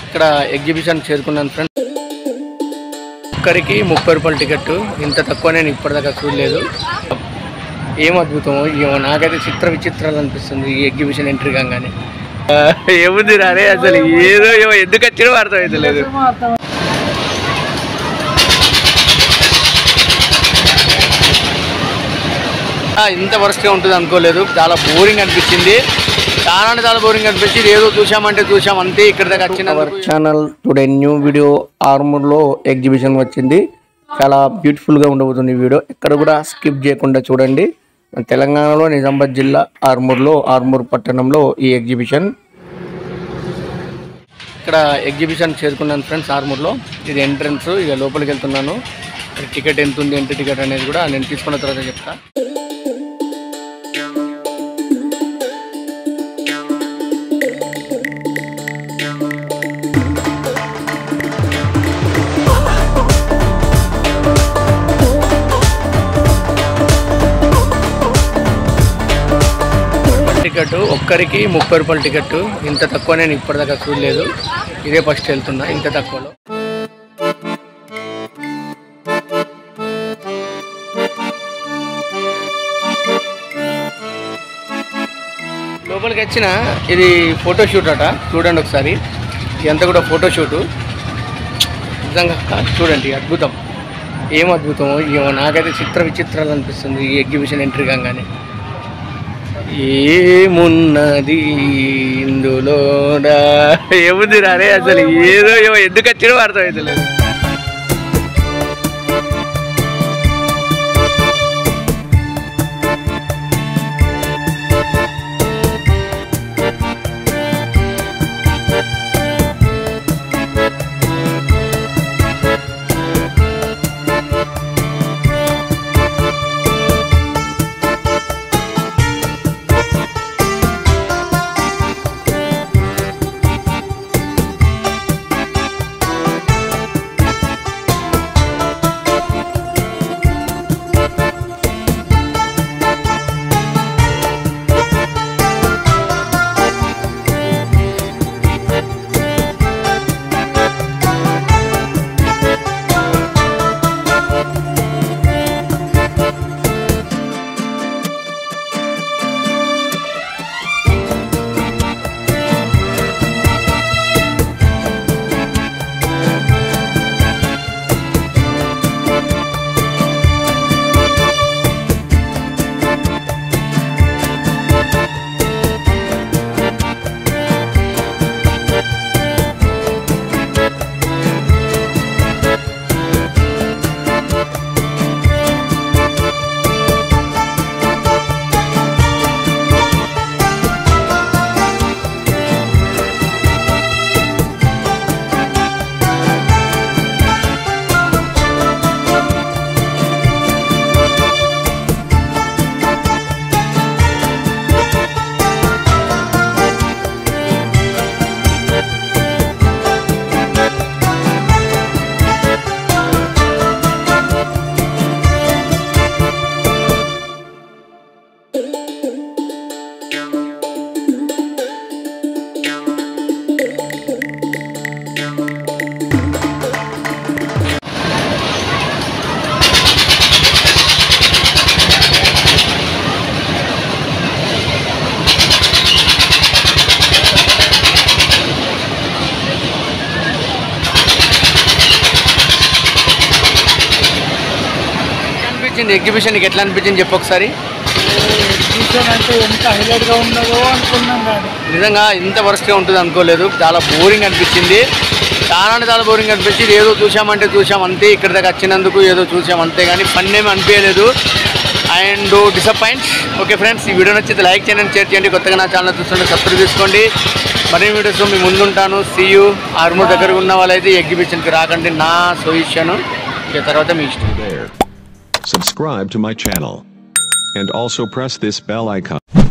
ఇక్కడ ఎగ్జిబిషన్ చేరుకున్నాను ఫ్రెండ్స్ ఒక్కరికి ముప్పై రూపాయల టికెట్ ఇంత తక్కువ నేను ఇప్పటిదాకా చూడలేదు ఏం అద్భుతమో ఏమో నాకైతే చిత్ర విచిత్రాలు అనిపిస్తుంది ఈ ఎగ్జిబిషన్ ఎంట్రీ కాగానే ఆ, ఏముంది రారే అసలు ఏదో ఏమో ఎందుకు వచ్చినో అర్థమైతే లేదు ఆ, ఇంత వరస్ట్గా ఉంటుంది అనుకోలేదు చాలా బోరింగ్ అనిపించింది చాలా అంటే చాలా బోరింగ్ అనిపించింది ఏదో చూసామంటే చూసాం అంతే ఇక్కడ దాకా వచ్చిన ఛానల్ టుడే న్యూ వీడియో ఆర్మూర్లో ఎగ్జిబిషన్ వచ్చింది చాలా బ్యూటిఫుల్గా ఉండబోతుంది ఈ వీడియో ఎక్కడ కూడా స్కిప్ చేయకుండా చూడండి మన తెలంగాణలో నిజామాబాద్ జిల్లా ఆర్మూర్లో ఆర్మూర్ పట్టణంలో ఈ ఎగ్జిబిషన్ ఇక్కడ ఎగ్జిబిషన్ చేరుకున్నాను ఫ్రెండ్స్ ఆర్మూర్లో ఇది ఎంట్రన్స్ ఇక లోపలికి వెళ్తున్నాను ఇక్కడ టికెట్ ఎంత ఉంది ఎంత టికెట్ అనేది కూడా నేను తీసుకున్న తర్వాత చెప్తా టికెట్ ఒక్కరికి ముప్పై రూపాయల టికెట్ ఇంత తక్కువ నేను ఇప్పటిదాకా చూడలేదు ఇదే ఫస్ట్ వెళ్తున్నా ఇంత తక్కువలో లోపలికి వచ్చిన ఇది ఫోటోషూట్ అట చూడండి ఒకసారి ఇదంతా కూడా ఫోటోషూటు నిజంగా చూడండి అద్భుతం ఏం అద్భుతమో ఏమో నాకైతే చిత్ర విచిత్రాలు అనిపిస్తుంది ఈ ఎగ్జిబిషన్ ఎంట్రీ కాగానే ఏమున్నది ఇందులో ఏముంది రారే అసలు ఏదో ఏమో ఎందుకు వచ్చినో అర్థమైతే లేదు అనిపించింది ఎగ్జిబిషన్ నీకు ఎట్లా అనిపించింది చెప్పు ఒకసారి ఎగ్జిబిషన్ అంటే ఎంత హైలైట్ గా ఉన్నదో అనుకున్నాం కానీ నిజంగా ఇంత వరస్ట్గా ఉంటుంది అనుకోలేదు చాలా బోరింగ్ అనిపించింది చాలా అంటే చాలా బోరింగ్ అనిపించింది ఏదో చూసామంటే చూసాం అంతే ఇక్కడ దాకా వచ్చినందుకు ఏదో చూసాం అంతే కానీ ఫన్ ఏమి అనిపించలేదు అండ్ డిసప్పాయింట్ ఓకే ఫ్రెండ్స్ ఈ వీడియో నచ్చితే లైక్ చేయండి షేర్ చేయండి కొత్తగా నా ఛానల్ చూస్తుంటే సబ్స్క్రైబ్ చేసుకోండి మరిన్ని వీడియోస్ మీ ముందుంటాను సీయూ ఆర్మూర్ దగ్గర ఉన్న వాళ్ళైతే ఎగ్జిబిషన్కి రాకండి నా సొల్యూషన్ ఇక తర్వాత మీ ఇష్టం there. Subscribe to my channel. And also press this bell icon.